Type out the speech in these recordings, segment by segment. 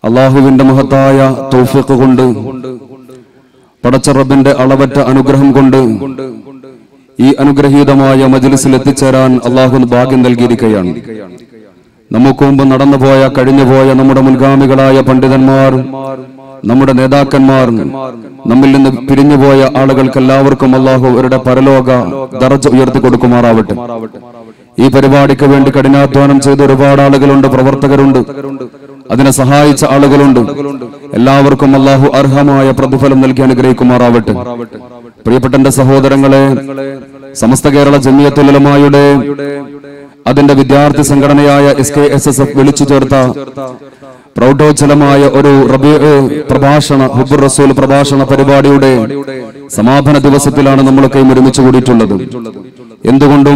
അള്ളാഹുവിന്റെ മഹത്തായ തൗഫീഖ് കൊണ്ട് പടച്ച റബ്ബിന്റെ അളവറ്റ അനുഗ്രഹം കൊണ്ട് ഈ അനുഗ്രഹീതമായ മജ്ലിസിൽ എത്തിച്ചേരാൻ അള്ളാഹു ഭാഗ്യം നൽകിയിരിക്കുകയാണ് നമുക്ക് മുമ്പ് നടന്നുപോയ കഴിഞ്ഞുപോയ നമ്മുടെ മുൻഗാമികളായ പണ്ഡിതന്മാർ നമ്മുടെ നേതാക്കന്മാർ നമ്മിൽ നിന്ന് പിരിഞ്ഞുപോയ ആളുകൾക്ക് എല്ലാവർക്കും അള്ളാഹു അവരുടെ പരലോക ദറജ ഉയർത്തി കൊടുക്കുമാറാവട്ടെ ഈ പരിപാടിക്ക് വേണ്ടി കഠിനാധ്വാനം ചെയ്ത ഒരുപാട് ആളുകളുണ്ട് പ്രവർത്തകരുണ്ട് അതിനെ സഹായിച്ച ആളുകളുണ്ട് എല്ലാവർക്കും അള്ളാഹു അർഹമായ പ്രതിഫലം നൽകി അനുഗ്രഹിക്കുമാറാവട്ടെ പ്രിയപ്പെട്ട എന്റെ സഹോദരങ്ങളെ സമസ്ത കേരള ജമിയത്തുലമായുടെ അതിന്റെ വിദ്യാർത്ഥി സംഘടനയായ S K S S F വിളിച്ചു ചേർത്ത പ്രൗഢോജ്ജലമായ ഒരു റബീ പ്രഭാഷണ ഹുബുർ റസൂൽ പ്രഭാഷണ പരിപാടിയുടെ സമാപന ദിവസത്തിലാണ് നമ്മളൊക്കെ ഒരുമിച്ച് കൂടിയിട്ടുള്ളത് എന്തുകൊണ്ടും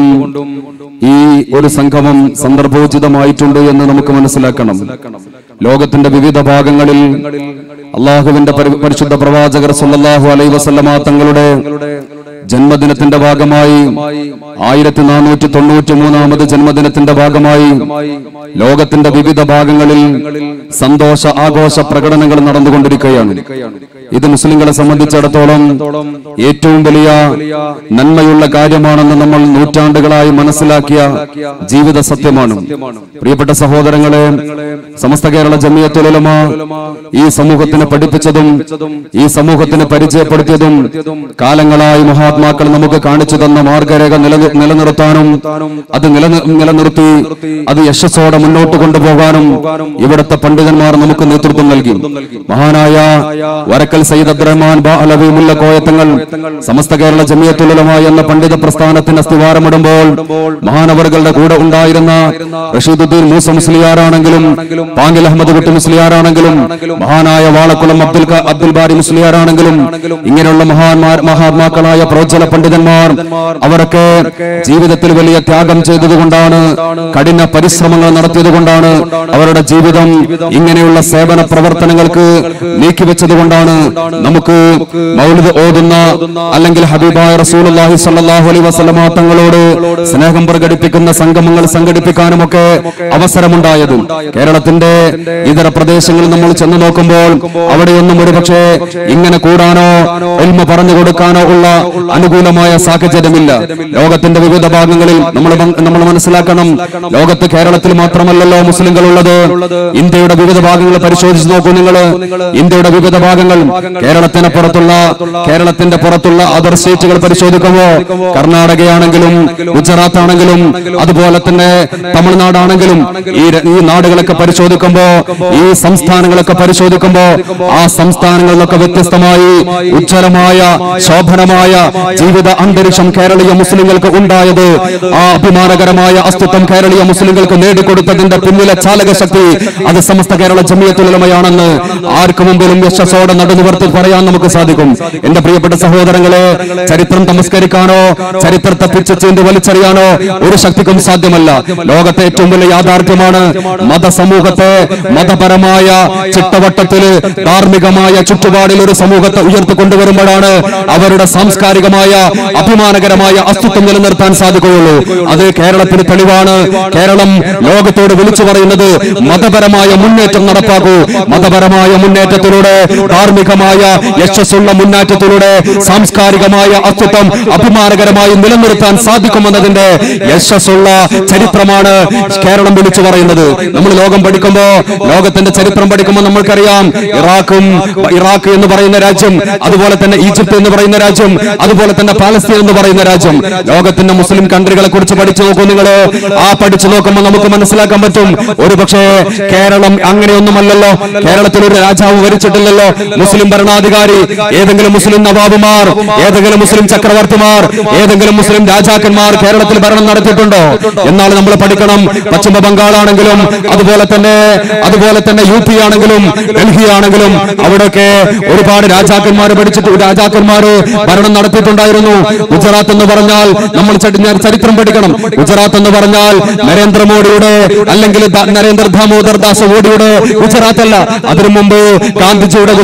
ഈ ഒരു സംഗമം സന്ദർഭോചിതമായിട്ടുണ്ട് എന്ന് നമുക്ക് മനസ്സിലാക്കണം ലോകത്തിന്റെ വിവിധ ഭാഗങ്ങളിൽ അള്ളാഹുവിന്റെ പരി- പരിശുദ്ധ പ്രവാചകർ സല്ലല്ലാഹു അലൈഹി വസല്ലമ തങ്ങളുടെ ജന്മദിനത്തിന്റെ ഭാഗമായി ആയിരത്തി നാനൂറ്റി തൊണ്ണൂറ്റി മൂന്നാമത് ജന്മദിനത്തിന്റെ ഭാഗമായി ലോകത്തിന്റെ വിവിധ ഭാഗങ്ങളിൽ സന്തോഷ ആഘോഷ പ്രകടനങ്ങൾ നടന്നുകൊണ്ടിരിക്കുകയാണ് ഇത് മുസ്ലിങ്ങളെ സംബന്ധിച്ചിടത്തോളം ഏറ്റവും വലിയ നന്മയുള്ള കാര്യമാണെന്ന് നമ്മൾ നൂറ്റാണ്ടുകളായി മനസ്സിലാക്കിയ ജീവിത സത്യമാണ് പ്രിയപ്പെട്ട സഹോദരങ്ങളെ സമസ്ത കേരള ജമിയത്തുലമ ഈ സമൂഹത്തിന് പഠിപ്പിച്ചതും ഈ സമൂഹത്തിന് പരിചയപ്പെടുത്തിയതും കാലങ്ങളായി മഹാത്മാക്കൾ നമുക്ക് കാണിച്ചു തന്ന മാർഗരേഖ നിലനി- നിലനിർത്താനും അത് നിലനി- നിലനിർത്തി അത് യശസ്സോടെ മുന്നോട്ട് കൊണ്ടുപോകാനും ഇവിടുത്തെ പണ്ഡിതന്മാർ നമുക്ക് നേതൃത്വം നൽകി മഹാനായ വരക്കൽ സയ്യിദ് അബ്ദുറഹ്മാൻ ബാ അലവി മുല്ല കോയത്തങ്ങൾ സമസ്ത കേരള ജമിയത്തുലമ എന്ന പണ്ഡിത പ്രസ്ഥാനത്തിന് അസ്ഥിവാരമിടുമ്പോൾ മഹാനവറുകളുടെ കൂടെ ഉണ്ടായിരുന്ന റഷീദുദ്ദീൻ മൂസ മുസ്ലിയാരാണെങ്കിലും പാങ്കിൽ അഹമ്മദ് കുട്ടി മുസ്ലിയാരാണെങ്കിലും മഹാനായ വാളക്കുളം അബ്ദുൽ ക- അബ്ദുൽ ബാരി മുസ്ലിയാരാണെങ്കിലും ഇങ്ങനെയുള്ള മഹാന്മാർ മഹാത്മാക്കളായ പ്രോജ്വല പണ്ഡിതന്മാർ അവരൊക്കെ ജീവിതത്തിൽ വലിയ ത്യാഗം ചെയ്തതുകൊണ്ടാണ് കഠിന പരിശ്രമങ്ങൾ നടത്തിയതുകൊണ്ടാണ് അവരുടെ ജീവിതം ഇങ്ങനെയുള്ള സേവന പ്രവർത്തനങ്ങൾക്ക് നീക്കിവെച്ചതുകൊണ്ടാണ് നമുക്ക് മൗലിദ് ഓതുന്ന അല്ലെങ്കിൽ ഹബീബായ റസൂലുള്ളാഹി സ്വല്ലല്ലാഹു അലൈഹി വസല്ലമ തങ്ങളോട് സ്നേഹം പ്രകടിപ്പിക്കുന്ന സംഗമങ്ങൾ സംഘടിപ്പിക്കാനുമൊക്കെ അവസരമുണ്ടായത് കേരളത്തിന്റെ ഇതര പ്രദേശങ്ങളിൽ നമ്മൾ ചെന്ന് നോക്കുമ്പോൾ അവിടെയൊന്നും ഒരുപക്ഷെ ഇങ്ങനെ കൂടാനോ എൽമ പറഞ്ഞു കൊടുക്കാനോ ഉള്ള അനുകൂലമായ സാഹചര്യമില്ല ലോകത്തിന്റെ വിവിധ ഭാഗങ്ങളിൽ നമ്മൾ നമ്മൾ മനസ്സിലാക്കണം ലോകത്ത് കേരളത്തിൽ മാത്രമല്ലല്ലോ മുസ്ലിങ്ങൾ ഉള്ളത് ഇന്ത്യയുടെ വിവിധ ഭാഗങ്ങൾ പരിശോധിച്ച് നോക്കൂ നിങ്ങൾ ഇന്ത്യയുടെ വിവിധ ഭാഗങ്ങൾ കേരളത്തിന് പുറത്തുള്ള കേരളത്തിന്റെ പുറത്തുള്ള അതർ സ്റ്റേറ്റുകൾ പരിശോധിക്കുമ്പോ കർണാടകയാണെങ്കിലും ഗുജറാത്ത് ആണെങ്കിലും അതുപോലെ തന്നെ തമിഴ്നാടാണെങ്കിലും ഈ ര- ഈ നാടുകളൊക്കെ പരിശോധിക്കുമ്പോ ഈ സംസ്ഥാനങ്ങളൊക്കെ പരിശോധിക്കുമ്പോ ആ സംസ്ഥാനങ്ങളിലൊക്കെ വ്യത്യസ്തമായി ഉജ്ജ്വലമായ ശോഭനമായ ജീവിത അന്തരീക്ഷം കേരളീയ മുസ്ലിങ്ങൾക്ക് ഉണ്ടായത് ആ അഭിമാനകരമായ അസ്തിത്വം കേരളീയ മുസ്ലിങ്ങൾക്ക് നേടിക്കൊടുത്തതിന്റെ പിന്നിലെ ചാലക ശക്തി അത് സമസ്ത കേരള ജമിയത്തുലമയാണെന്ന് ആർക്കു മുമ്പിലും യശസ്സോടെ നടുനിവർത്തി പറയാൻ നമുക്ക് സാധിക്കും എന്റെ പ്രിയപ്പെട്ട സഹോദരങ്ങളെ ചരിത്രം തമസ്കരിക്കാനോ ചരിത്രത്തെ പിച്ചച്ചീന്തി വലിച്ചെറിയാനോ ഒരു ശക്തിക്കും സാധ്യമല്ല ലോകത്തെ ഏറ്റവും വലിയ യാഥാർത്ഥ്യമാണ് മതസമൂഹത്തെ മതപരമായ ചിട്ടവട്ടത്തില് ധാർമ്മികമായ ചുറ്റുപാടിൽ ഒരു സമൂഹത്തെ ഉയർത്തിക്കൊണ്ടുവരുമ്പോഴാണ് അവരുടെ സാംസ്കാരികമായ അഭിമാനകരമായ അസ്തിത്വം നിലനിർത്താൻ സാധിക്കുകയുള്ളൂ അത് കേരളത്തിന് തെളിവാണ് കേരളം ലോകത്തോട് വിളിച്ചു പറയുന്നത് മതപരമായ മുന്നേറ്റം നടപ്പാക്കൂ മതപരമായ മുന്നേറ്റത്തിലൂടെ ധാർമ്മികമായ യശസ്സുള്ള മുന്നേറ്റത്തിലൂടെ സാംസ്കാരികമായ അസ്തിത്വം അഭിമാനകരമായി നിലനിർത്താൻ സാധിക്കുമെന്നതിന്റെ യശസ്സുള്ള ചരിത്രമാണ് കേരളം വിളിച്ചു പറയുന്നത് നമ്മൾ ലോകം പഠിക്കുമ്പോ ലോകത്തിന്റെ ചരിത്രം പഠിക്കുമ്പോൾ നമ്മൾക്കറിയാം ഇറാഖും ഇറാഖ് എന്ന് പറയുന്ന രാജ്യം അതുപോലെ തന്നെ ഈജിപ്ത് എന്ന് പറയുന്ന രാജ്യം അതുപോലെ തന്നെ പാലസ്തീൻ എന്ന് പറയുന്ന രാജ്യം ലോകത്തിന്റെ മുസ്ലിം കൺട്രികളെ കുറിച്ച് പഠിച്ചു നോക്കൂ നിങ്ങൾ ആ പഠിച്ചു നോക്കുമ്പോൾ നമുക്ക് മനസ്സിലാക്കാൻ പറ്റും ഒരുപക്ഷെ കേരളം അങ്ങനെയൊന്നുമല്ലല്ലോ കേരളത്തിൽ ഒരു രാജാവ് ഭരിച്ചിട്ടില്ലല്ലോ മുസ്ലിം ഭരണാധികാരി ഏതെങ്കിലും മുസ്ലിം നവാബുമാർ ഏതെങ്കിലും മുസ്ലിം ചക്രവർത്തിമാർ ഏതെങ്കിലും മുസ്ലിം രാജാക്കന്മാർ കേരളത്തിൽ ഭരണം നടത്തിയിട്ടുണ്ടോ എന്നാൽ നമ്മൾ പഠിക്കണം പശ്ചിമ ബംഗാളാണെങ്കിലും അതുപോലെ തന്നെ അതുപോലെ തന്നെ യു പി ആണെങ്കിലും ഡൽഹി ആണെങ്കിലും അവിടെയൊക്കെ ഒരുപാട് രാജാക്കന്മാർ പഠിച്ചിട്ട് രാജാക്കന്മാർ ഭരണം നടത്തിയിട്ടുണ്ടായിരുന്നു ഗുജറാത്ത് എന്ന് പറഞ്ഞാൽ നമ്മൾ ചരി- ഞാൻ ചരിത്രം പഠിക്കണം ഗുജറാത്ത് എന്ന് പറഞ്ഞാൽ നരേന്ദ്രമോദിയുടെ അല്ലെങ്കിൽ ദ- നരേന്ദ്ര ദാമോദർ ദാസ് മോഡിയുടെ ഗുജറാത്ത് അല്ല അതിനു മുമ്പ് ഗാന്ധിജിയുടെ ഗുജറാത്ത് അല്ല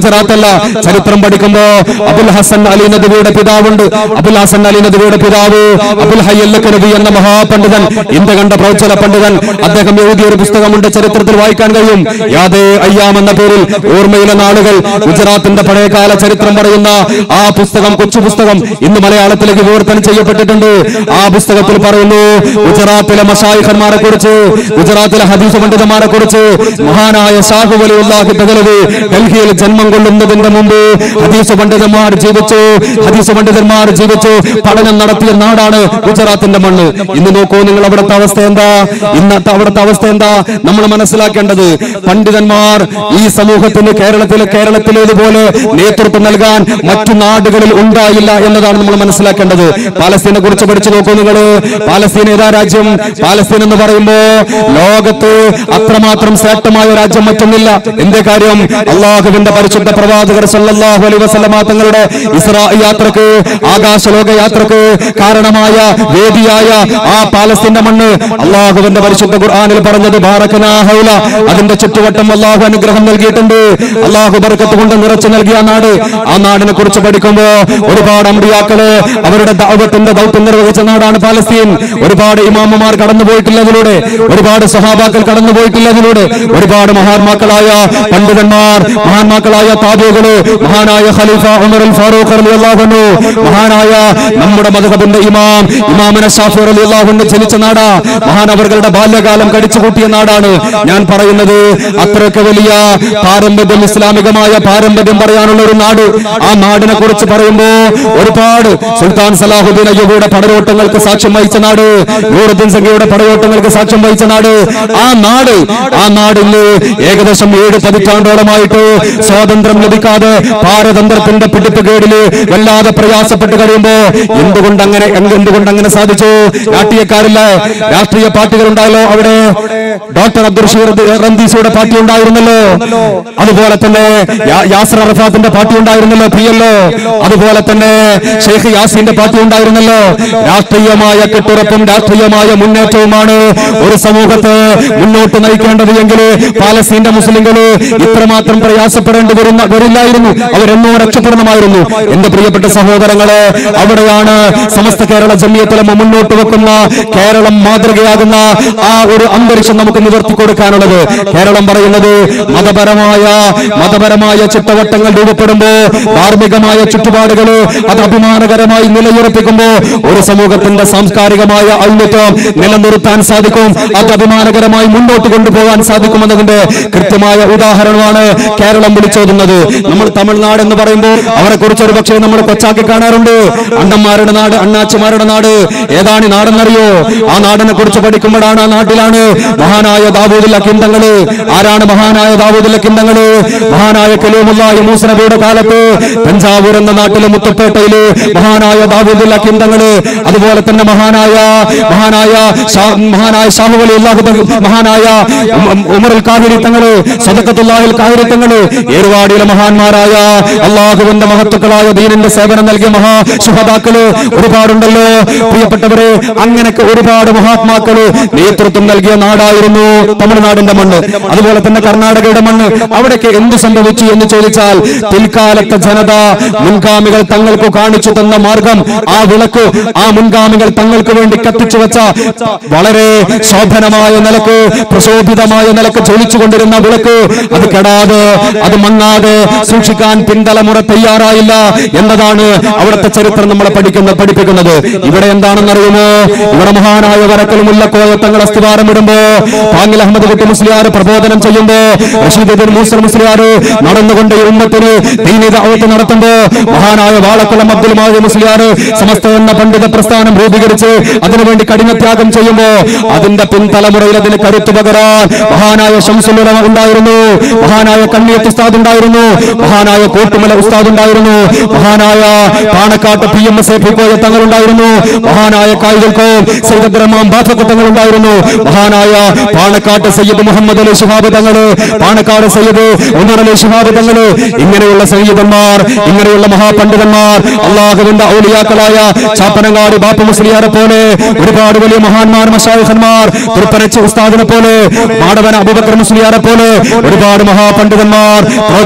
ചരിത്രം പഠിക്കുമ്പോ അബുൽ ഹസൻ അലി നദവിയുടെ പിതാവുണ്ട് അബുൽ ഹസൻ അലി നദവിയുടെ പിതാവ് അബുൽ ഹയ്യല്ലക്ക് നബി എന്ന മഹാപണ്ഡിതൻ ഇന്ത്യ കണ്ട പ്രോജ്വല പണ്ഡിതൻ അദ്ദേഹം എഴുതിയ ഒരു പുസ്തകമുണ്ട് ചരിത്രത്തിൽ വായിക്കാൻ കഴിയും യാദേ അയ്യാം എന്ന പേരിൽ ഓർമ്മയിലെ നാളുകൾ ഗുജറാത്തിന്റെ പഴയകാല ചരിത്രം പറയുന്ന ആ പുസ്തകം കൊച്ചു പുസ്തകം ഇന്ന് മലയാളത്തിലേക്ക് വിവർത്തനം ചെയ്യപ്പെട്ടിട്ടുണ്ട് ആ പുസ്തകത്തിൽ പറയുന്നു ഗുജറാത്തിലെ മഷായിഖന്മാരെ കുറിച്ച് ഗുജറാത്തിലെ ഹദീസ് പണ്ഡിതന്മാരെ കുറിച്ച് മഹാനായ ഷാഹു വലിയുള്ളാഹി തകലവ് ഡൽഹിയിൽ ജന്മം കൊള്ളുന്നതിന്റെ മുമ്പ് ഹദീസ് പണ്ഡിതന്മാർ ജീവിച്ചു ഹദീസ് പണ്ഡിതന്മാർ ജീവിച്ചു പഠനം നടത്തിയ നാടാണ് ഗുജറാത്തിന്റെ മണ്ണ് ഇന്ന് നോക്കൂ നിങ്ങൾ അവിടുത്തെ അവസ്ഥ എന്താ ഇന്നത്തെ അവിടുത്തെ അവസ്ഥ എന്താ നമ്മൾ മനസ്സിലാക്കേണ്ടത് പണ്ഡിതന്മാർ ഈ സമൂഹത്തിന് കേരളത്തിലെ കേരളത്തിലേതുപോലെ നേതൃത്വം നൽകാൻ മറ്റു നാടുകളിൽ ഉണ്ടായില്ല എന്നതാണ് നമ്മൾ മനസ്സിലാക്കേണ്ടത് പാലസ്തീനെ കുറിച്ച് പഠിച്ചു നോക്കൂ നിങ്ങൾ പാലസ്തീൻ ഏതാ രാജ്യം പാലസ്തീൻ എന്ന് പറയുമ്പോ ലോകത്ത് അത്രമാത്രം ശ്രേഷ്ഠമായ രാജ്യം മറ്റൊന്നില്ല എന്തേ കാര്യം അള്ളാഹുവിന്റെ പരിശുദ്ധ പ്രവാചകർ സല്ലല്ലാഹു അലൈഹി വസല്ലമ തങ്ങളുടെ ഇസ്രാ യാത്രക്ക് ആകാശലോക യാത്രക്ക് കാരണമായ വേദിയായ ആ പാലസ്തീന്റെ മണ്ണ് അള്ളാഹുവിന്റെ പരിശുദ്ധ ഖുർആനിൽ പറഞ്ഞത് ബാറക്കനാ ഹൗല അതിന്റെ ചുറ്റുവട്ടം അള്ളാഹു അനുഗ്രഹം നൽകിയിട്ടുണ്ട് അള്ളാഹു ബർക്കത്ത് കൊണ്ട് നിറച്ചു നൽകിയ നാട് ആ നാടിനെ കുറിച്ച് പഠിക്കുമ്പോ ഒരുപാട് അമ്പിയാക്കള് അവരുടെ ദൗത്യത്തിന്റെ ദൗത്യം നിർവഹിച്ച നാടാണ് പാലസ്തീൻ ഒരുപാട് ഇമാമമാർ കടന്നുപോയിട്ടില്ലതിലൂടെ ഒരുപാട് സഹാബാക്കൾ കടന്നുപോയിട്ടില്ലതിലൂടെ ഒരുപാട് മഹാത്മാക്കളായ പണ്ഡിതന്മാർ മഹാന്മാക്കളായ താബികള് മഹാനായ ഖലീഫ ഉമർ അൽ ഫാറൂഖ് റളിയല്ലാഹു അൻഹു മഹാനായ നമ്മുടെ മദ്ഹബിന്റെ ഇമാം ഇമാമന ഷാഫി റളിയല്ലാഹു അൻഹു ജനിച്ച നാടാ മഹാനവറുകളുടെ ബാല്യകാലം കടിച്ചുകൂട്ടിയ നാടാണ് ഞാൻ പറയുന്നത് അത്രയ്ക്ക് വലിയ പാരമ്പര്യം ഇസ്ലാമികമായ പാരമ്പര്യം പറയാനുള്ള ഒരു നാട് ആ നാടിനെ കുറിച്ച് പറയുമ്പോ ഒരുപാട് സുൽത്താൻ സലാഹുദ്ദീൻ അയ്യൂബിയുടെ പടയോട്ടങ്ങൾക്ക് സാക്ഷ്യം വഹിച്ച നാട് നൂറുദ്ദീൻ സംഖ്യയുടെ പടയോട്ടങ്ങൾക്ക് സാക്ഷ്യം വഹിച്ച നാട് ആ നാട് ആ നാടിന് ഏകദേശം ഏഴ് പതിറ്റാണ്ടോളമായിട്ട് സ്വാതന്ത്ര്യം ലഭിക്കാതെ പാരതന്ത്രത്തിന്റെ പിടിപ്പുകേടില് വല്ലാതെ പ്രയാസപ്പെട്ട് കഴിയുമ്പോ എന്തുകൊണ്ട് അങ്ങനെ എന്തുകൊണ്ട് അങ്ങനെ സാധിച്ചു രാഷ്ട്രീയക്കാരില്ല രാഷ്ട്രീയ പാർട്ടികൾ ഉണ്ടായല്ലോ അവിടെ ഡോക്ടർ അബ്ദുൾ ഷീർ റന്തീസിയുടെ പാർട്ടി ഉണ്ടായിരുന്നല്ലോ അതുപോലെ തന്നെ യാ- യാസർ അറഫാത്തിന്റെ പാർട്ടി ഉണ്ടായിരുന്നല്ലോ പി എല്ലോ അതുപോലെ തന്നെ ഷെയ്ഖ് യാസിന്റെ പാർട്ടി ഉണ്ടായിരുന്നല്ലോ രാഷ്ട്രീയമായ കെട്ടുറപ്പും രാഷ്ട്രീയമായ മുന്നേറ്റവുമാണ് ഒരു സമൂഹത്തെ മുന്നോട്ട് നയിക്കേണ്ടത് എങ്കിൽ പാലസ്തീന്റെ മുസ്ലിങ്ങള് ഇത്രമാത്രം പ്രയാസപ്പെടേണ്ടി വരുന്ന വരില്ലായിരുന്നു അവരെന്നോ രക്ഷപ്പെടണമായിരുന്നു എന്റെ പ്രിയപ്പെട്ട സഹോദരങ്ങളെ അവിടെയാണ് സമസ്ത കേരള ജമിയത്തലമ മുന്നോട്ട് വെക്കുന്ന കേരളം മാതൃകയാകുന്ന ആ ഒരു അന്തരീക്ഷം നമുക്ക് നിവർത്തി കൊടുക്കാനുള്ളത് കേരളം പറയുന്നത് മതപരമായ മതപരമായ ചുറ്റവട്ടങ്ങൾ രൂപപ്പെടുമ്പോ ധാർമ്മികമായ ചുറ്റുപാടുകള് അത് അഭിമാനകരമായി നിലയുറപ്പിക്കുമ്പോ ഒരു സമൂഹത്തിന്റെ സാംസ്കാരികമായ ഔന്നത്യം നിലനിർത്താൻ സാധിക്കും അത് അഭിമാനകരമായി മുന്നോട്ട് കൊണ്ടുപോകാൻ സാധിക്കുമെന്നതിന്റെ കൃത്യമായ ഉദാഹരണമാണ് കേരളം വിളിച്ചോതുന്നത് നമ്മൾ തമിഴ്നാട് എന്ന് പറയുമ്പോൾ അവരെ കുറിച്ച് ഒരു പക്ഷേ നമ്മൾ കൊച്ചാക്കി കാണാറുണ്ട് അണ്ണന്മാരുടെ നാട് അണ്ണാച്ചിമാരുടെ നാട് ഏതാണ് ഈ നാടെന്നറിയോ ആ നാടിനെ കുറിച്ച് പഠിക്കുമ്പോഴാണ് ആ നാട്ടിലാണ് മഹാനായ ദാവൂദുൽ അക്കിന്തങ്ങള് ആരാണ് മഹാനായ ദാവൂദുൽ അക്കിന്തങ്ങള് മഹാനായ കലീമുല്ലാഹി മൂസ നബിയുടെ കാലത്ത് തഞ്ചാവൂർ എന്ന നാട്ടിലെ മുത്തപ്പേട്ടയില് മഹാനായ ദാവൂദുൽ അക്കിന്തങ്ങള് അതുപോലെ തന്നെ മഹാനായ മഹാനായ ഷാ- മഹാനായ ഷാഹു അലി അള്ളാഹു മഹാനായ ഉം- ഉമറുൽ കാവിരി തങ്ങള് സദക്കത്തുല്ലാഹിൽ കാവിരി തങ്ങള് ഏറുവാടിയിലെ മഹാന്മാരായ അള്ളാഹുവിന്റെ മഹത്തുക്കളായ ദീനിന്റെ സേവനം നൽകിയ മഹാ സുഹതാക്കള് ഒരുപാടുണ്ടല്ലോ പ്രിയപ്പെട്ടവരെ അങ്ങനെയൊക്കെ ഒരുപാട് മഹാത്മാക്കള് നേതൃത്വം നൽകിയ നാടായിരുന്നു തമിഴ്നാടിന്റെ മണ്ണ് അതുപോലെ തന്നെ കർണാടകയുടെ മണ്ണ് അവിടേക്ക് എന്ത് സംഭവിച്ചു എന്ന് ചോദിച്ചാൽ പിൽക്കാലത്തെ ജനത മുൻഗാമികൾ തങ്ങൾക്ക് കാണിച്ചു തന്ന മാർഗം ആ വിളക്ക് ആ മുൻഗാമികൾ തങ്ങൾക്ക് വേണ്ടി കത്തിച്ചു വെച്ച വളരെ ശോഭനമായ നിലക്ക് പ്രശോഭിതമായ നിലക്ക് ജ്വലിച്ചുകൊണ്ടിരുന്ന വിളക്ക് അത് കെടാതെ അത് മങ്ങാതെ സൂക്ഷിക്കാൻ പിൻതലമുറ തയ്യാറായില്ല എന്നതാണ് അവിടുത്തെ ചരിത്രം നമ്മളെ പഠിക്കുന്ന പഠിപ്പിക്കുന്നത് ഇവിടെ എന്താണെന്നറിയുമോ ഇവിടെ മഹാനായ വരക്കൽ മുല്ലക്കോയ തങ്ങൾ അസ്ഥിവാരം ഇടുമ്പോ പാങ്ങിൽ അഹമ്മദ് കുട്ടി മുസ്ലിയാർ പ്രബോധനം ചെയ്യുമ്പോ റഷീദുദ്ദീൻ മൂസർ മുസ്ലിയാർ നടന്നുകൊണ്ട് ഈ ഉമ്മത്തിന് ദീനിക അവത്ത് നടത്തുമ്പോ മഹാനായ വാളക്കുളം അബ്ദുൽ മാജി മുസ്ലിയാർ സമസ്ത എന്ന പണ്ഡിത പ്രസ്ഥാനം രൂപീകരിച്ച് അതിനുവേണ്ടി കഠിനത്യാഗം ചെയ്യുമ്പോ അതിന്റെ പിൻതലമുറയിൽ അതിന് കരുത്തു പകരാൻ മഹാനായ ഷംസുലുലമ ഉണ്ടായിരുന്നു മഹാനായ കണ്ണിയത്ത് ഉസ്താദ് ഉണ്ടായിരുന്നു മഹാനായ കോട്ടുമല ഉസ്താദ് ഉണ്ടായിരുന്നു മഹാനായ Panakkad P M S A Pookoya Thangal ഉണ്ടായിരുന്നു മഹാനായ കായികൾക്കോ സയ്യിദ് റഹ്മാൻ ബാഫക്ക് തങ്ങൾ ഉണ്ടായിരുന്നു മഹാനായ പാണക്കാട്ട് സയ്യിദ് മുഹമ്മദ് അലി ശിഹാബ് തങ്ങള് പാണക്കാട് സയ്യിദ് ഉമർ അലി ശിഹാബ് തങ്ങള് ഇങ്ങനെയുള്ള സയ്യിദന്മാർ ഇങ്ങനെയുള്ള മഹാപണ്ഡിതന്മാർ അള്ളാഹുവിന്റെ ഔലിയാക്കളായ ചാപ്പനങ്ങാടി ബാപ്പ മുസ്ലിയാരെ പോലെ ഒരുപാട് വലിയ മഹാന്മാർ മഷായിഖന്മാർ തൃപ്പനച്ച് ഉസ്താദിനെ പോലെ മാടവന അബൂബക്കർ മുസ്ലിയാരെ പോലെ ഒരുപാട് മഹാപണ്ഡിതന്മാർ പ്രോജ്വല പണ്ഡിത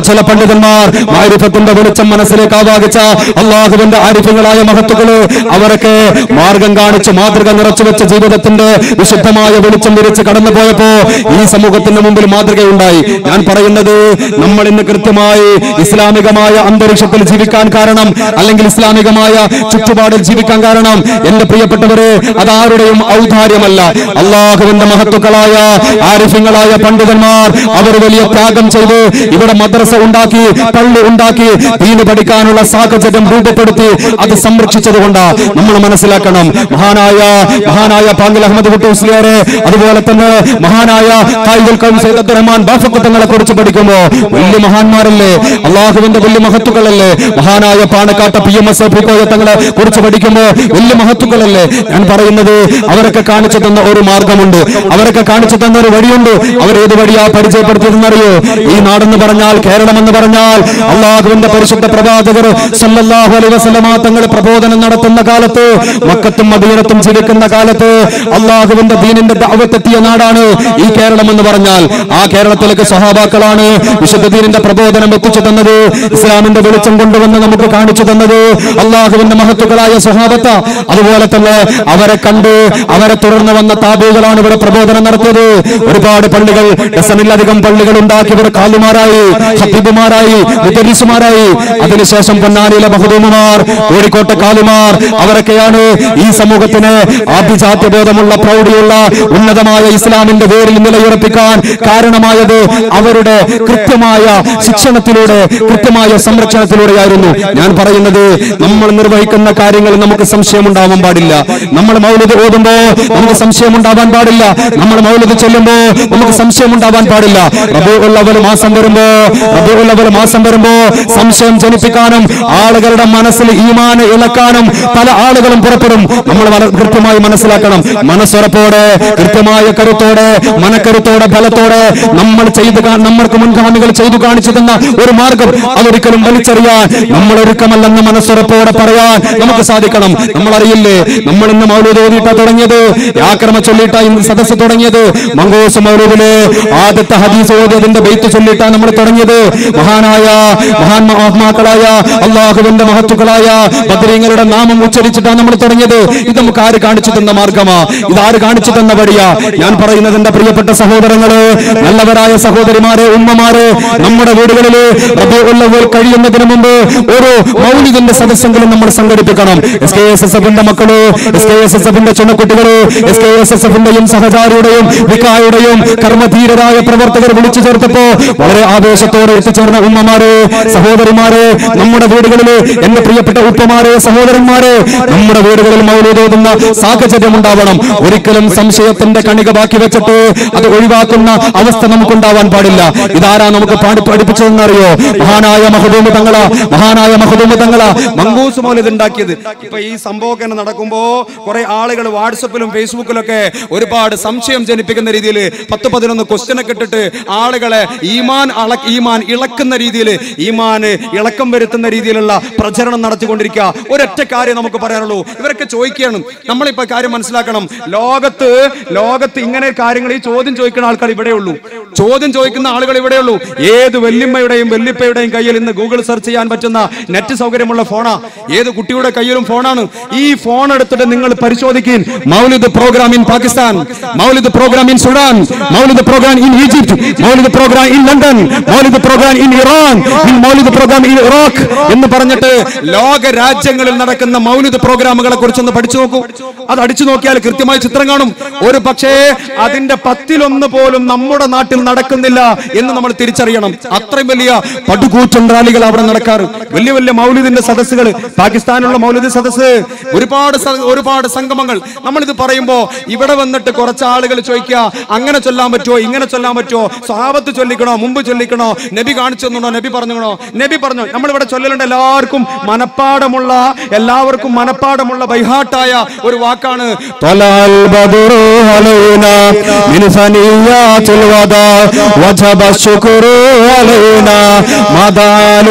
പണ്ഡിതന്മാർ മാരിഫത്തിന്റെ വെളിച്ചം മനസ്സിലേക്ക് ആവാഹിച്ച അള്ളാഹുവിന്റെ ആരിഫ്യങ്ങളായ മഹത്തുക്കള് അവരൊക്കെ മാർഗം കാണിച്ച് മാതൃക നിറച്ചു വെച്ച ജീവിതത്തിന്റെ വിശുദ്ധമായ വെളിച്ചം വിരിച്ച് കടന്നു പോയപ്പോ ഈ സമൂഹത്തിന്റെ മുമ്പിൽ മാതൃകയുണ്ടായി ഞാൻ പറയുന്നത് നമ്മൾ ഇന്ന് കൃത്യമായി ഇസ്ലാമികമായ അന്തരീക്ഷത്തിൽ ജീവിക്കാൻ കാരണം അല്ലെങ്കിൽ ഇസ്ലാമികമായ ചുറ്റുപാടിൽ ജീവിക്കാൻ കാരണം എന്റെ പ്രിയപ്പെട്ടവരെ അതാരുടെയും ഔദാര്യമല്ല അള്ളാഹുവിന്റെ മഹത്തുക്കളായ ആരിഫ്യങ്ങളായ പണ്ഡിതന്മാർ അവർ വലിയ ത്യാഗം ചെയ്ത് ഇവിടെ മദ്രസ ഉണ്ടാക്കി പള്ളി ഉണ്ടാക്കി ദീന് പഠിക്കാനുള്ള സാഹചര്യം രൂപപ്പെടുത്തി അത് സംരക്ഷിച്ചതുകൊണ്ട് നമ്മൾ മനസ്സിലാക്കണം മഹാനായ മഹാനായ പാങ്കിൽ അഹമ്മദ് കുട്ടി മുസ്ലിയാരെ അതുപോലെ തന്നെ മഹാനായ കായികൽ കൗം സയ്യിദ് അബ്ദുറഹ്മാൻ ബാഫക്കത്തങ്ങളെ കുറിച്ച് പഠിക്കുമ്പോ വലിയ മഹാന്മാരല്ലേ അള്ളാഹുവിന്റെ വലിയ മഹത്തുക്കളല്ലേ മഹാനായ പാണക്കാട്ട പി എം എസ് തങ്ങളെ കുറിച്ച് പഠിക്കുമ്പോ വലിയ മഹത്തുക്കളല്ലേ ഞാൻ പറയുന്നത് അവരൊക്കെ കാണിച്ചു തന്ന ഒരു മാർഗമുണ്ട് അവരൊക്കെ കാണിച്ചു തന്ന ഒരു വഴിയുണ്ട് അവർ ഏത് വഴിയാ പരിചയപ്പെടുത്തിയതെന്നറിയോ ഈ നാടെന്ന് പറഞ്ഞാൽ കേരളം എന്ന് പറഞ്ഞാൽ അള്ളാഹുവിന്റെ പരിശുദ്ധ പ്രവാചകർ സല്ലല്ലാഹു അലൈഹി വസല്ലമ തങ്ങൾ പ്രബോധനം നടത്തുന്ന കാലത്ത് മക്കത്തും മദീനത്തും ജീവിക്കുന്ന കാലത്ത് അള്ളാഹുവിന്റെ ദീനിന്റെ ദഅവത്തെത്തിയ നാടാണ് ഈ കേരളം എന്ന് പറഞ്ഞാൽ ആ കേരളത്തിലേക്ക് സഹാബാക്കളാണ് വിശുദ്ധ ദീനിന്റെ പ്രബോധനം എത്തിച്ചു തന്നത് ഇസ്ലാമിന്റെ വെളിച്ചം കൊണ്ടുവന്ന് നമുക്ക് കാണിച്ചു തന്നത് അള്ളാഹുവിന്റെ മഹത്തുക്കളായ സ്വഹാബത്ത അതുപോലെ തന്നെ അവരെ കണ്ട് അവരെ തുടർന്ന് വന്ന താബികളാണ് ഇവിടെ പ്രബോധനം നടത്തിയത് ഒരുപാട് പള്ളികൾ ഡസനിലധികം പള്ളികൾ ഉണ്ടാക്കി ഇവിടെ കാലുമാരായി ഹബീബുമാരായി മുദരിസുമാരായി അതിനുശേഷം പൊന്നാനിയിലെ ബഹദൂമുമാർ കോഴിക്കോട്ടെ കാലുമാർ അവരൊക്കെയാണ് ഈ സമൂഹത്തിന് ആഭിജാത്യബോധമുള്ള പ്രൗഢിയുള്ള ഉന്നതമായ ഇസ്ലാമിന്റെ വേരിൽ നിലയുറപ്പിക്കാൻ കാരണമായത് അവരുടെ കൃത്യമായ ശിക്ഷണത്തിലൂടെ കൃത്യമായ സംരക്ഷണത്തിലൂടെയായിരുന്നു ഞാൻ പറയുന്നത് നമ്മൾ നിർവഹിക്കുന്ന കാര്യങ്ങളിൽ നമുക്ക് സംശയമുണ്ടാവാൻ പാടില്ല നമ്മൾ മൗലിദ് ഓതുമ്പോ നമുക്ക് സംശയമുണ്ടാവാൻ പാടില്ല നമ്മൾ മൗലിദ് ചൊല്ലുമ്പോ നമുക്ക് സംശയമുണ്ടാവാൻ പാടില്ല റബീഉൽ മാസം വരുമ്പോ റബീഉൽ മാസം വരുമ്പോ സംശയം ജനിപ്പിക്കാനും ആളുകളുടെ മനസ്സിൽ ഈമാന് ഇളക്കാനും പല ആളുകളും പുറപ്പെടും നമ്മൾ വള- കൃത്യമായി മനസ്സിലാക്കണം മനസ്സുറപ്പോടെ കൃത്യമായ കരുത്തോടെ മനക്കരുത്തോടെ ബലത്തോടെ നമ്മൾ ചെയ്ത് കാ- നമ്മൾക്ക് മുൻഗാമികൾ ചെയ്തു കാണിച്ചു തന്ന ഒരു മാർഗം അതൊരിക്കലും വലിച്ചെറിയാൻ നമ്മൾ ഒരുക്കമല്ലെന്ന് മനസ്സുറപ്പോടെ പറയാൻ നമുക്ക് സാധിക്കണം നമ്മൾ അറിയില്ലേ നമ്മൾ ഇന്ന് മൗലൂദ് ഓതിയിട്ടാ തുടങ്ങിയത് ആക്രമ ചൊല്ലിയിട്ടാ ഇന്ന് സദസ്സ് തുടങ്ങിയത് മംഗോസ് മൗലൂദിലെ ആദ്യത്തെ ഹദീസ് ഓതിയതിന്റെ ബെയ്ത്ത് ചൊല്ലിയിട്ടാ നമ്മൾ തുടങ്ങിയത് മഹാനായ മഹാൻ മഹാത്മാക്കളായ അള്ളാഹുവിന്റെ മഹത്തുക്കളായ ബദ്രീങ്ങളുടെ നാമം ഉച്ചരിച്ചിട്ടാണ് നമ്മൾ തുടങ്ങിയത് ഇത് നമുക്ക് ആര് കാണിച്ചു തന്ന മാർഗമാ ഇത് ആര് കാണിച്ചു തന്ന വഴിയാ ഞാൻ പറയുന്നത് എന്റെ പ്രിയപ്പെട്ട സഹോദരങ്ങള് നല്ലവരായ സഹോദരിമാരെ ഉമ്മമാരെ നമ്മുടെ വീടുകളില് റബീഉൽ കഴിയുന്നതിന് മുമ്പ് ഒരു മൗലിദിന്റെ സദസ്സെങ്കിലും നമ്മൾ സംഘടിപ്പിക്കണം എസ് കെ എസ് എസ് എഫിന്റെ മക്കള് എസ് കെ എസ് എസ് എഫിന്റെ ചെണ്ണക്കുട്ടികള് എസ് കെ എസ് എസ് എഫിന്റെയും സഹചാരിയുടെയും വിക്കായുടെയും കർമ്മധീരരായ പ്രവർത്തകർ വിളിച്ചു ചേർത്തപ്പോ വളരെ ആവേശത്തോടെ എത്തിച്ചേർന്ന ഉമ്മമാരെ സഹോദരിമാരെ നമ്മുടെ വീടുകളില് എന്റെ പ്രിയപ്പെട്ട ഉപ്പമാരെ സഹോദരന്മാരെ നമ്മുടെ വീടുകളിൽ മൗലൂതോതുന്ന സാഹചര്യം ഉണ്ടാവണം ഒരിക്കലും സംശയത്തിന്റെ കണിക ബാക്കി വെച്ചിട്ട് അത് ഒഴിവാക്കുന്ന അവസ്ഥ നമുക്കുണ്ടാവാൻ പാടില്ല ഇതാരാ നമുക്ക് പാടി പഠിപ്പിച്ചതെന്നറിയോ മഹാനായ മഹദൂമ് തങ്ങള മഹാനായ മഹദൂമ് തങ്ങള മങ്കൂസ് മൗലിദ് ഉണ്ടാക്കിയത് ഇപ്പൊ ഈ സംഭവം ഇങ്ങനെ നടക്കുമ്പോ കുറെ ആളുകൾ വാട്സപ്പിലും ഫേസ്ബുക്കിലൊക്കെ ഒരുപാട് സംശയം ജനിപ്പിക്കുന്ന രീതിയിൽ പത്ത് പതിനൊന്ന് ക്വസ്റ്റ്യൻ ഒക്കെ ഇട്ടിട്ട് ആളുകളെ ഈമാൻ അള ഈമാൻ ഇളക്കുന്ന രീതിയിൽ ഈമാൻ ഇളക്കം വരുത്തുന്ന രീതിയിലുള്ള പ്രചരണം നടത്തിക്കൊണ്ടിരിക്കുക ഒരൊറ്റ കാര്യം നമുക്ക് പറയാനുള്ളൂ ഇവരൊക്കെ ചോദിക്കുകയാണ് നമ്മളിപ്പോ കാര്യം മനസ്സിലാക്കണം ലോകത്ത് ലോകത്ത് ഇങ്ങനെ കാര്യങ്ങൾ ഈ ചോദ്യം ചോദിക്കുന്ന ആൾക്കാർ ഇവിടെ ഉള്ളൂ ചോദ്യം ചോദിക്കുന്ന ആളുകൾ ഇവിടെ ഉള്ളൂ ഏത് വെല്ലിമ്മയുടെയും വെല്ലിപ്പയുടെയും കയ്യിൽ ഇന്ന് ഗൂഗിൾ സെർച്ച് ചെയ്യാൻ പറ്റുന്ന നെറ്റ് സൗകര്യമുള്ള ഫോണാ ഏത് കുട്ടിയുടെ കയ്യിലും ഫോണാണ് ഈ ഫോൺ എടുത്തിട്ട് നിങ്ങൾ പരിശോധിക്കും മൗലിദ് പ്രോഗ്രാം ഇൻ പാകിസ്ഥാൻ മൗലിദ് പ്രോഗ്രാം ഇൻ സുഡാൻ മൗലിദ് പ്രോഗ്രാം ഇൻ ഈജിപ്ത് മൗലിദ് പ്രോഗ്രാം ഇൻ ലണ്ടൻ മൗലിദ് പ്രോഗ്രാം ഇൻ ഇറാൻ ഇൻ മൗലിദ് പ്രോഗ്രാം ഇൻ ഇറാഖ് എന്ന് പറഞ്ഞിട്ട് ലോക രാജ്യങ്ങളിൽ നടക്കുന്ന മൗലിദ് പ്രോഗ്രാമുകളെ കുറിച്ചൊന്ന് പഠിച്ചു നോക്കൂ അത് അടിച്ചു നോക്കിയാൽ കൃത്യമായ ചിത്രം കാണും ഒരു പക്ഷേ അതിന്റെ പത്തിലൊന്ന് പോലും നമ്മുടെ നാട്ടിൽ നടക്കുന്നില്ല എന്ന് നമ്മൾ തിരിച്ചറിയണം അത്രയും വലിയ പടുകൂറ്റൻ റാലികൾ അവിടെ നടക്കാറ് വലിയ വലിയ മൗലിദിന്റെ സദസ്സുകൾ പാകിസ്ഥാനിലുള്ള മൗലിദ് സദസ്സ് ഒരുപാട് സ- ഒരുപാട് സംഗമങ്ങൾ നമ്മൾ ഇത് പറയുമ്പോ ഇവിടെ വന്നിട്ട് കുറച്ച് ആളുകൾ ചോദിക്കുക അങ്ങനെ ചൊല്ലാൻ പറ്റുമോ ഇങ്ങനെ ചൊല്ലാൻ പറ്റുമോ സ്വഭാവത്ത് ചൊല്ലിക്കണോ മുമ്പ് ചൊല്ലിക്കണോ നബി കാണിച്ചു തന്നോ നബി പറഞ്ഞോ നബി പറഞ്ഞു നമ്മളിവിടെ ചൊല്ലലുണ്ട് എല്ലാവർക്കും മനപ്പാടമുള്ള എല്ലാവർക്കും മനപ്പാടമുള്ള ബൈഹാട്ടായ ഒരു വാക്കാണ് طلع البدر علينا من ثنيات الوداع وجب الشكر علينا مدى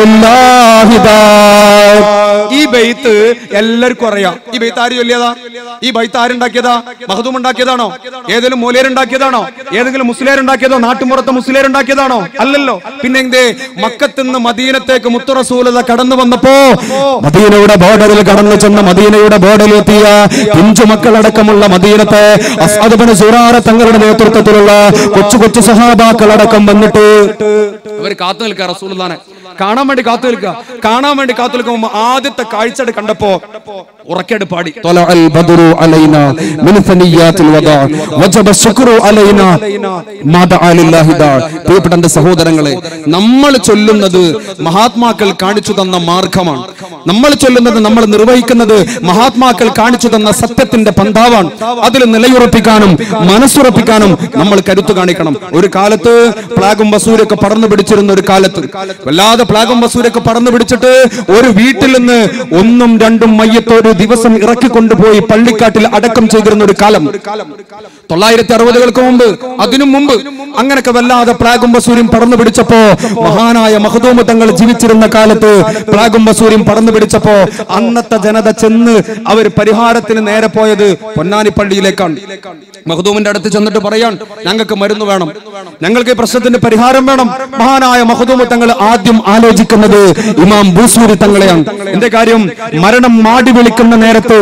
لله دار ഈ ബെയ്ത്ത് എല്ലാവർക്കും അറിയാം ഈ ബെയ്ത്ത് ആര് ചൊല്ലിയതാ ഈ ബൈത്ത് ആരുണ്ടാക്കിയതാ മഹദൂം ഉണ്ടാക്കിയതാണോ ഏതെങ്കിലും മൂലേരുണ്ടാക്കിയതാണോ ഏതെങ്കിലും മുസ്ലിയാർ ഉണ്ടാക്കിയതോ നാട്ടുമ്പുറത്തെ മുസ്ലിയാർ ഉണ്ടാക്കിയതാണോ അല്ലല്ലോ പിന്നെ എന്തേ മക്കത്തുനിന്ന് മദീനത്തേക്ക് മുത്തുറസൂലത കടന്നു വന്നപ്പോ മദീനയുടെ ബോർഡറിൽ കടന്നു ചെന്ന മദീനയുടെ ബോർഡറിൽ എത്തിയ പിഞ്ചു മക്കളടക്കമുള്ള മദീനത്തെ അസ്അദ്ബിന് സുറാറ തങ്ങളുടെ നേതൃത്വത്തിലുള്ള കൊച്ചു കൊച്ചു സഹാബാക്കളടക്കം വന്നിട്ട് അവർ കാത്തു നിൽക്കുക റസൂലുള്ളാനെ കാണാൻ വേണ്ടി കാത്തു നിൽക്കുക കാണാൻ വേണ്ടി കാത്തു നിൽക്കുമ്പോ ആദ്യത്തെ കാഴ്ച കണ്ടപ്പോ ഉറക്കെട് പാടി طلع البدر علينا من ثنيات الوداع وجب الشكر علينا ما دعا لله داع പ്രിയപ്പെട്ട എന്റെ സഹോദരങ്ങളെ നമ്മൾ ചൊല്ലുന്നത് മഹാത്മാക്കൾ കാണിച്ചു തന്ന മാർഗമാണ് നമ്മൾ ചൊല്ലുന്നത് നമ്മൾ നിർവഹിക്കുന്നത് മഹാത്മാക്കൾ കാണിച്ചു തന്ന സത്യത്തിന്റെ പന്താവാണ് അതിൽ നിലയുറപ്പിക്കാനും മനസ്സുറപ്പിക്കാനും നമ്മൾ കരുത്തു കാണിക്കണം ഒരു കാലത്ത് പ്ലാഗും വസൂരൊക്കെ പടർന്നു പിടിച്ചിരുന്ന ഒരു കാലത്ത് വല്ലാതെ പ്ലാഗും വസൂരൊക്കെ പടർന്നു പിടിച്ചിട്ട് ഒരു വീട്ടിൽ നിന്ന് ഒന്നും രണ്ടും മയ്യത്ത് ഒരു ദിവസം ഇറക്കിക്കൊണ്ടുപോയി പള്ളിക്കാട്ടിൽ അടക്കം ചെയ്തിരുന്ന ഒരു കാലം തൊള്ളായിരത്തി അറുപതുകൾക്ക് മുമ്പ് അതിനു മുമ്പ് അങ്ങനൊക്കെ വല്ലാതെ പ്ലാഗും വസൂര്യം പടർന്നു പിടിച്ചപ്പോ മഹാനായ മഹദൂമ തങ്ങൾ ജീവിച്ചിരുന്ന കാലത്ത് പ്ലാഗും വസൂര്യം പടർന്നു പിടിച്ചപ്പോ അന്നത്തെ ജനത ചെന്ന് അവർ പരിഹാരത്തിന് നേരെ പോയത് പൊന്നാനി പള്ളിയിലേക്കാണ് മഹദൂമിന്റെ അടുത്ത് ചെന്നിട്ട് പറയാൻ ഞങ്ങൾക്ക് മരുന്ന് വേണം ഞങ്ങൾക്ക് ഈ പ്രശ്നത്തിന്റെ പരിഹാരം വേണം മഹാനായ മഹദൂമ തങ്ങൾ ആദ്യം ആലോചിക്കുന്നത് ഇമാം ബൂസൂരി തങ്ങളെയാണ് എന്റെ കാര്യം മരണം മാടി വിളിക്കുന്ന നേരത്ത്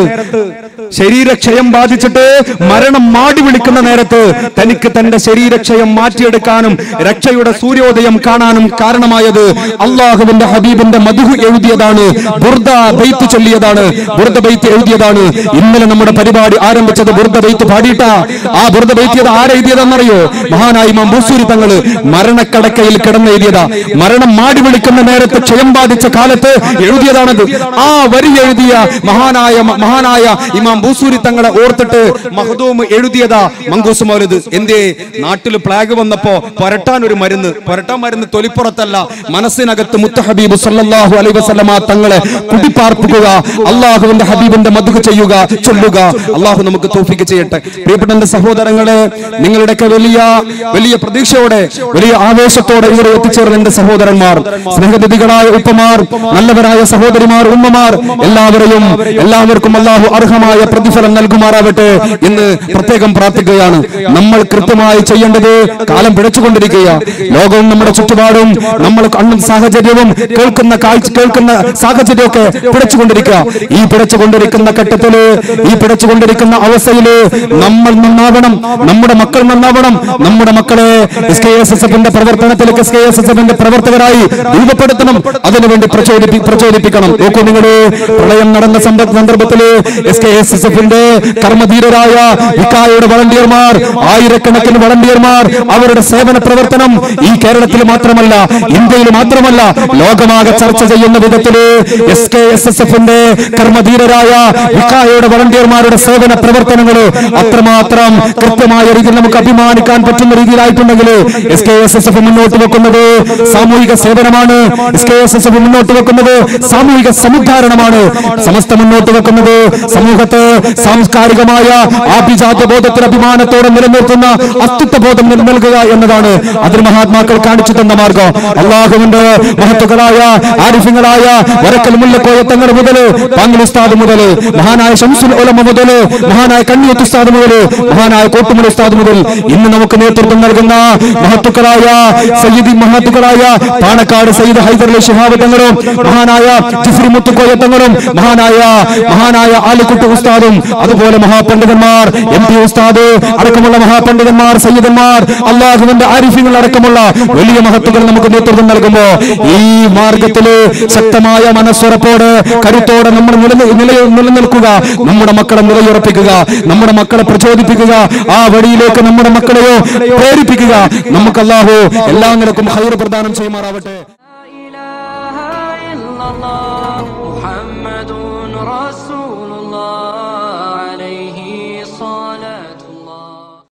ശരീരക്ഷയം ബാധിച്ചിട്ട് മരണം മാടി വിളിക്കുന്ന നേരത്ത് തനിക്ക് തന്റെ ശരീരക്ഷയം മാറ്റിയെടുക്കാനും രക്ഷയുടെ സൂര്യോദയം കാണാനും കാരണമായത് അള്ളാഹുവിന്റെ ഹബീബിന്റെ മധു എഴുതിയതാണ് ബുർദ ബൈത്ത് ചൊല്ലിയതാണ് ബുർദ ബൈത്ത് എഴുതിയതാണ് ഇന്നലെ നമ്മുടെ പരിപാടി ആരംഭിച്ചത് ബുർദ ബൈത്ത് പാടിയിട്ട ആ ബുർദ ബൈത്തിയത് ആരെഴുതിയതെന്നറിയോ മഹാനായി ഇമാം ബൂസൂരി തങ്ങള് മരണക്കടക്കയിൽ കിടന്നെഴുതിയതാ മരണം മാടി വിളിക്കുന്ന നേരത്ത് ക്ഷയം ബാധിച്ച കാലത്ത് എഴുതിയതാണത് ആ വരി എഴുതിയ മഹാനായ മഹാനായ ഇമാം ബൂസൂരി തങ്ങളെ ഓർത്തിട്ട് മഹദൂം എഴുതിയതാ മങ്കൂസ് മൗലത് എന്തേ നാട്ടിൽ പ്ലാഗ് വന്നപ്പോ പുരട്ടാൻ ഒരു മരുന്ന് പുരട്ടാൻ മരുന്ന് തൊലിപ്പുറത്തല്ല മനസ്സിനകത്ത് മുത്ത ഹബീബ് സല്ലല്ലാഹു അലൈഹി വസല്ലമ തങ്ങളെ കുടിപ്പാർപ്പിക്കുക അള്ളാഹുവിന്റെ ഹബീബിന്റെ മധു ചെയ്യുക ചൊല്ലുക അള്ളാഹു നമുക്ക് തോഫിക്ക് ചെയ്യട്ടെ പ്രിയപ്പെട്ട എന്റെ സഹോദരങ്ങളെ നിങ്ങളുടെയൊക്കെ വലിയ വലിയ പ്രതീക്ഷയോടെ വലിയ ആവേശത്തോടെ ഇവിടെ എത്തിച്ചേർന്ന എന്റെ സഹോദരന്മാർ സ്നേഹനിധികളായ ഉപ്പമാർ നല്ലവരായ സഹോദരിമാർ ഉമ്മമാർ എല്ലാവരെയും എല്ലാവർക്കും അള്ളാഹു അർഹമായ പ്രതിഫലം നൽകുമാറാവട്ടെ എന്ന് പ്രത്യേകം പ്രാർത്ഥിക്കുകയാണ് നമ്മൾ കൃത്യമായി ചെയ്യേണ്ടത് കാലം പിഴച്ചുകൊണ്ടിരിക്കുക ലോകവും നമ്മുടെ ചുറ്റുപാടും നമ്മൾ കണ്ണും സാഹചര്യവും കേൾക്കുന്ന കാഴ്ച കേൾക്കുന്ന സാഹചര്യമൊക്കെ പിഴച്ചുകൊണ്ടിരിക്കുക ഈ പിഴച്ചുകൊണ്ടിരിക്കുന്ന ഘട്ടത്തില് ഈ പിഴച്ചുകൊണ്ടിരിക്കുന്ന അവസ്ഥയില് നമ്മൾ നന്നാവണം നമ്മുടെ മക്കൾ നന്നാവണം നമ്മുടെ മക്കളെ എസ് കെ എസ് എസ് എഫിന്റെ പ്രവർത്തനത്തിലേക്ക് എസ് കെ എസ് എസ് എഫിന്റെ പ്രവർത്തകരായി രൂപപ്പെടുത്തണം അതിനുവേണ്ടി പ്രചോദിപ്പി പ്രചോദിപ്പിക്കണം നോക്കൂ നിങ്ങള് പ്രളയം നടന്ന സന്ദ- സന്ദർഭത്തില് എസ് കെ എസ് എസ് എഫിന്റെ കർമ്മധീരരായ വിക്കായുടെ വളണ്ടിയർമാർ ആയിരക്കണക്കിന് വളണ്ടിയർമാർ അവരുടെ സേവന പ്രവർത്തനം ഈ കേരളത്തിൽ മാത്രമല്ല ഇന്ത്യയിൽ മാത്രമല്ല ലോകമാകെ ചർച്ച ചെയ്യുന്ന വിധത്തില് എസ് കെ എസ് എസ് എഫിന്റെ കർമ്മധീരരായ വിക്കായുടെ വളണ്ടിയർമാരുടെ സേവന പ്രവർത്തനങ്ങൾ അത്രമാത്രം കൃത്യമായ രീതിയിൽ നമുക്ക് അഭിമാനിക്കാൻ പറ്റുന്ന രീതിയിലായിട്ടുണ്ടെങ്കിൽ S K S S F മുന്നോട്ട് വെക്കുന്നത് സാമൂഹിക സേവനമാണ് S K S S F മുന്നോട്ട് വെക്കുന്നത് സാമൂഹിക സമുദ്ധാരണമാണ് സമസ്ത മുന്നോട്ട് വെക്കുന്നത് സമൂഹത്തെ സാംസ്കാരികമായ ആഭിജാത്യ ബോധത്തിന് അഭിമാനത്തോടെ നിലനിർത്തുന്ന അസ്തിത്വ ബോധം നില- നൽകുക എന്നതാണ് അതിന് മഹാത്മാക്കൾ കാണിച്ചു തന്ന മാർഗം അള്ളാഹുവിന്റെ മഹത്തുക്കളായ ആരിഫ്യങ്ങളായ വരക്കൽ മുല്ലക്കോയത്തങ്ങൾ മുതൽ പാങ്ങിൽ ഉസ്താദ് മുതൽ മഹാനായ ഷംസുൽ ഉലമ മുതൽ മഹാനായ കണ്ണിയത്ത് ഉസ്താദ് മുതൽ മഹാനായ കോട്ടുമണി ഉസ്താദ് മുതൽ ഇന്ന് നമുക്ക് നേതൃത്വം നൽകുന്ന മഹത്തുക്കളായ സയ്യിദി മഹത്തുക്കളായ പാണക്കാട് സയ്യിദ് ഹൈദർ അലി ശിഹാബ് തങ്ങളും മഹാനായ ജിഫ്രി മുത്തുക്കോയ തങ്ങളും മഹാനായ മഹാനായ ആലിക്കുട്ടി ഉസ്താദും അതുപോലെ മഹാപണ്ഡിതന്മാർ എം പി ഉസ്താദ് അടക്കമുള്ള മഹാപണ്ഡിതന്മാർ സയ്യിദന്മാർ അള്ളാഹുവിന്റെ ആരിഫ്യങ്ങൾ അടക്കമുള്ള വലിയ മഹത്തുക്കൾ നമുക്ക് നേതൃത്വം നൽകുമ്പോ ഈ മാർഗത്തില് ശക്തമായ മനസ്സുറപ്പോട് കരുത്തോടെ നമ്മൾ നില- നില- നിലനിൽക്കുക നമ്മുടെ മക്കളെ നിലയുറപ്പിക്കുക നമ്മുടെ മക്കളെ പ്രചോദിപ്പിക്കുക ആ വഴിയിലേക്ക് നമ്മുടെ മക്കളെയോ പ്രേരിപ്പിക്കുക നമുക്ക് അല്ലാഹു എല്ലാ നിലക്കും ഹൈർ പ്രദാനം ചെയ്യുമാറാവട്ടെ لا إله إلا الله